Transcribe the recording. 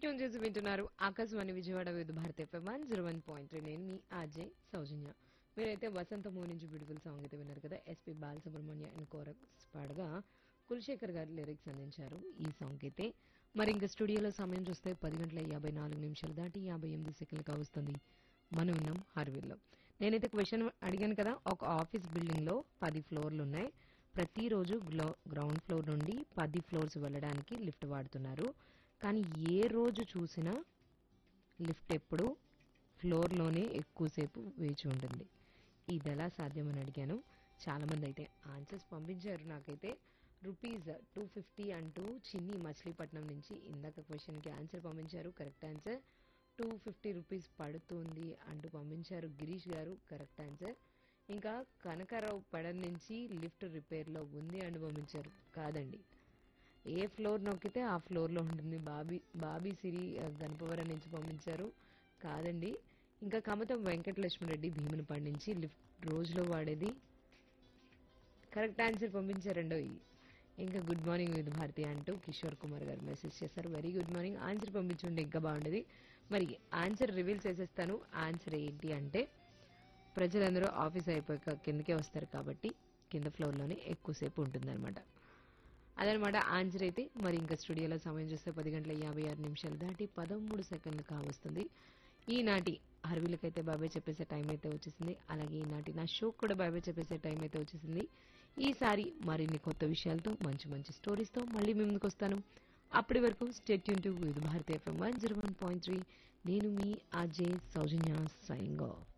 tune చేసి వింటున్నారు Akashvani Vijayawada Vividh Bharati FM one zero one point three నేను మీ అజయ్ సౌజన్య మీరైతే వసంత మూ నుంచి బ్యూటిఫుల్ సాంగ్ అయితే విన్నారు కదా ఎస్పి బాలసుబ్రహ్మణ్య అండ్ కోరక్స్ పాడగా కులశేఖర్ గారు లిరిక్స్ అందించారు ఈ సాంగ్ అయితే మరి ఇంకా స్టూడియోలో సమయం చూస్తే పది గంటల యాభై నాలుగు నిమిషాలు దాటి యాభై ఎనిమిది సెకండ్లుగా వస్తుంది మనం ఉన్నాం హార్విల్లో నేనైతే క్వశ్చన్ అడిగాను కదా ఒక ఆఫీస్ బిల్డింగ్ లో పది ఫ్లోర్లు ఉన్నాయి ప్రతిరోజు గ్లో గ్రౌండ్ ఫ్లోర్ నుండి పది ఫ్లోర్స్ వెళ్ళడానికి లిఫ్ట్ వాడుతున్నారు కానీ ఏ రోజు చూసినా లిఫ్ట్ ఎప్పుడు ఫ్లోర్లోనే ఎక్కువసేపు వేచి ఉంటుంది ఇది ఎలా సాధ్యమని అడిగాను చాలా మంది అయితే ఆన్సర్స్ పంపించారు నాకైతే రూపీస్ టూ ఫిఫ్టీ అంటూ చిన్ని మచిలీపట్నం నుంచి ఇందాక క్వశ్చన్కి ఆన్సర్ పంపించారు correct answer two fifty rupees పడుతుంది అంటూ పంపించారు గిరీష్ గారు కరెక్ట్ ఆన్సర్ ఇంకా కనకారావు పడన్ నుంచి లిఫ్ట్ రిపేర్లో ఉంది అని పంపించారు కాదండి ఏ ఫ్లోర్ నొక్కితే ఆ ఫ్లోర్లో ఉంటుంది బాబీ బాబీ సిరి ఆ, గణపవరం నుంచి పంపించారు కాదండి ఇంకా కమతం వెంకటలక్ష్మిరెడ్డి భీమునిపాడు నుంచి లిఫ్ట్ రోజులో వాడేది కరెక్ట్ ఆన్సర్ పంపించారండో ఇంకా గుడ్ మార్నింగ్ విత్ భారతి అంటూ కిషోర్ కుమార్ గారు మెసేజ్ చేశారు వెరీ గుడ్ మార్నింగ్ ఆన్సర్ పంపించుంటే ఇంకా బాగుండేది మరి ఆన్సర్ రివీల్ చేసేస్తాను ఆన్సర్ ఏంటి అంటే ప్రజలందరూ ఆఫీస్ అయిపోయాక కిందకే వస్తారు కాబట్టి కింద ఫ్లోర్లోనే ఎక్కువసేపు ఉంటుందన్నమాట అదనమాట ఆన్సర్ అయితే మరి ఇంకా స్టూడియోలో సమయం చూస్తే పది గంటల యాభై ఆరు నిమిషాలు దాటి పదమూడు సెకండ్లు కావస్తుంది ఈనాటి అరవిలకైతే బాబాయ్ చెప్పేసే టైం అయితే వచ్చేసింది అలాగే ఈనాటి నా షో కూడా బాబాయ్ చెప్పేసే టైం అయితే వచ్చేసింది ఈసారి మరిన్ని కొత్త విషయాలతో మంచి మంచి స్టోరీస్తో మళ్ళీ మీ ముందుకు వస్తాను అప్పటి వరకు స్టేట్ యూన్ to Vividh Bharati FM one zero one point three నేను మీ అజయ్ సౌజన్య సైనింగ్ ఆఫ్